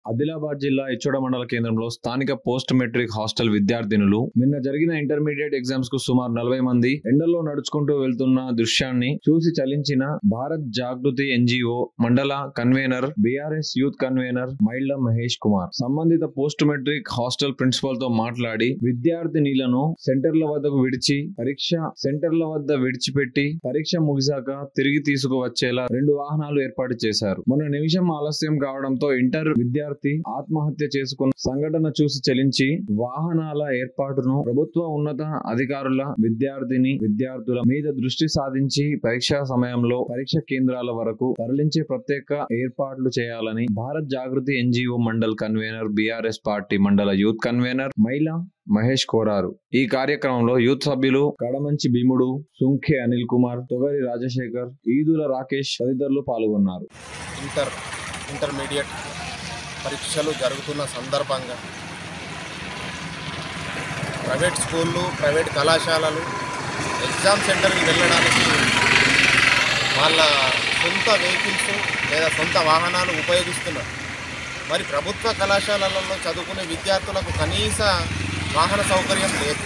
ఆదిలాబాద్ జిల్లా ఇచ్చోడ మండల కేంద్రంలో స్థానిక పోస్ట్ మెట్రిక్ హాస్టల్ విద్యార్థినులు నిన్న జరిగిన ఇంటర్మీడియట్ ఎగ్జామ్స్ కు సుమారు నలభై మంది ఎండల్లో నడుచుకుంటూ వెళ్తున్న దృశ్యాన్ని చూసి చలించిన భారత్ జాగృతి ఎన్జిఓ మండల convener BRS youth convener Mylla Mahesh Kumar సంబంధిత పోస్ట్ మెట్రిక్ హాస్టల్ ప్రిన్సిపల్ తో మాట్లాడి విద్యార్థినిలను సెంటర్ల వద్దకు విడిచి పరీక్ష సెంటర్ల వద్ద విడిచిపెట్టి పరీక్ష ముగిసాక తిరిగి తీసుకువచ్చేలా రెండు వాహనాలు ఏర్పాటు చేశారు మొన్న నిమిషం ఆలస్యం కావడంతో ఇంటర్ విద్యార్థి ఆత్మహత్య చేసుకున్న సంఘటన చూసి చలించి వాహనాల ఏర్పాటును ప్రభుత్వ ఉన్నత అధికారుల విద్యార్థిని విద్యార్థుల మీద దృష్టి సాధించి పరీక్షా సమయంలో పరీక్ష కేంద్రాల వరకు తరలించే ప్రత్యేక ఏర్పాట్లు చేయాలని Bharat Jagruthi NGO mandal convener BRS party మండల యూత్ కన్వీనర్ మైలా మహేష్ కోరారు ఈ కార్యక్రమంలో యూత్ సభ్యులు కడమంచి భీముడు సుంఖే అనిల్ కుమార్ తొగరి రాజశేఖర్ ఈదుల రాకేష్ తదితరులు పాల్గొన్నారు ఇంటర్ ఇంటర్మీడియట్ పరీక్షలు జరుగుతున్న సందర్భంగా ప్రైవేట్ స్కూళ్ళు ప్రైవేట్ కళాశాలలు ఎగ్జామ్ సెంటర్కి వెళ్ళడానికి వాళ్ళ సొంత వెహికల్స్ లేదా సొంత వాహనాలు ఉపయోగిస్తున్నారు మరి ప్రభుత్వ కళాశాలలలో చదువుకునే విద్యార్థులకు కనీస వాహన సౌకర్యం లేదు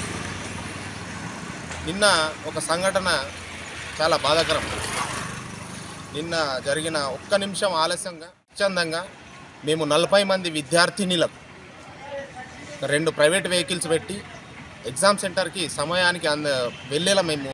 నిన్న ఒక సంఘటన చాలా బాధాకరం నిన్న జరిగిన ఒక్క నిమిషం ఆలస్యంగా స్వచ్ఛందంగా మేము నలభై మంది విద్యార్థినిలకు రెండు ప్రైవేట్ వెహికల్స్ పెట్టి ఎగ్జామ్ సెంటర్కి సమయానికి అంద వెళ్ళేలా మేము